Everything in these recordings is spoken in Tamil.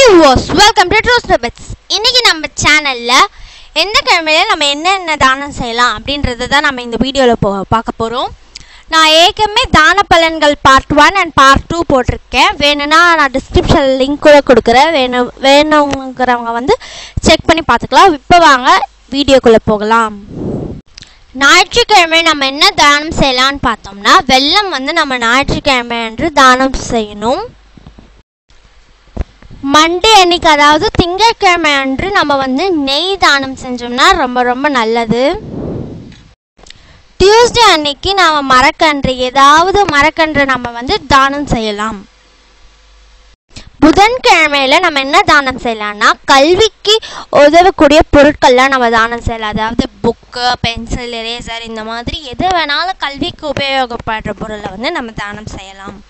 வாஸ் வெல்கம் டு ட்ரூஸ் பெட்ஸ் இன்னைக்கு நம்ம சேனல்ல எந்த கிழமையில நம்ம என்னென்ன தானம் செய்யலாம் அப்படின்றத தான் நம்ம இந்த வீடியோவில் போ பார்க்க போகிறோம் நான் ஏற்கனவே தான பலன்கள் part one and part two போட்டிருக்கேன் வேணும்னா நான் டிஸ்கிரிப்ஷன் லிங்க் கூட கொடுக்குறேன் வேணும் வேணுங்கிறவங்க வந்து செக் பண்ணி பார்த்துக்கலாம் இப்போ வாங்க வீடியோக்குள்ளே போகலாம் ஞாயிற்றுக்கிழமை நம்ம என்ன தானம் செய்யலாம்னு பார்த்தோம்னா வெள்ளம் வந்து நம்ம ஞாயிற்றுக்கிழமை அன்று தானம் செய்யணும் மண்டே அன்னைக்கு அதாவது திங்கட்கிழமை அன்று நம்ம வந்து நெய் தானம் செஞ்சோம்னா ரொம்ப ரொம்ப நல்லது டியூஸ்டே அன்னைக்கு நாம மரக்கன்று ஏதாவது மரக்கன்று நம்ம வந்து தானம் செய்யலாம் புதன்கிழமையில நம்ம என்ன தானம் செய்யலாம்னா கல்விக்கு உதவக்கூடிய பொருட்கள்லாம் நம்ம தானம் செய்யலாம் அதாவது புக்கு பென்சில் எரேசர் இந்த மாதிரி எது வேணாலும் கல்விக்கு உபயோகப்படுற பொருளை வந்து நம்ம தானம் செய்யலாம்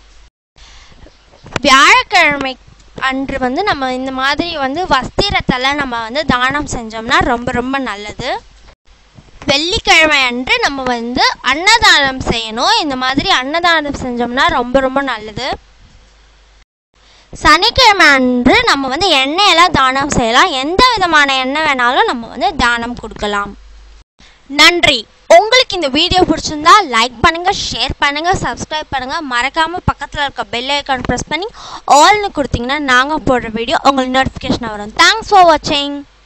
வியாழக்கிழமை அன்று வந்து நம்ம இந்த மாதிரி வந்து வஸ்திரத்தெல்லாம் நம்ம வந்து தானம் செஞ்சோம்னா ரொம்ப ரொம்ப நல்லது வெள்ளிக்கிழமை அன்று நம்ம வந்து அன்னதானம் செய்யணும் இந்த மாதிரி அன்னதானம் செஞ்சோம்னா ரொம்ப ரொம்ப நல்லது சனிக்கிழமை அன்று நம்ம வந்து எண்ணெயெல்லாம் தானம் செய்யலாம் எந்த விதமான எண்ணெய் வேணாலும் நம்ம வந்து தானம் கொடுக்கலாம் நன்றி உங்களுக்கு இந்த வீடியோ பிடிச்சிருந்தா லைக் பண்ணுங்க ஷேர் பண்ணுங்க சப்ஸ்கிரைப் பண்ணுங்க மறக்காம பக்கத்தில் இருக்க பெல் ஐக்கான் ப்ரெஸ் பண்ணி ஆல்னு கொடுத்தீங்கன்னா நாங்கள் போடுற வீடியோ உங்களுக்கு நோட்டிஃபிகேஷன் வரும் தேங்க்ஸ் ஃபார் வாட்சிங்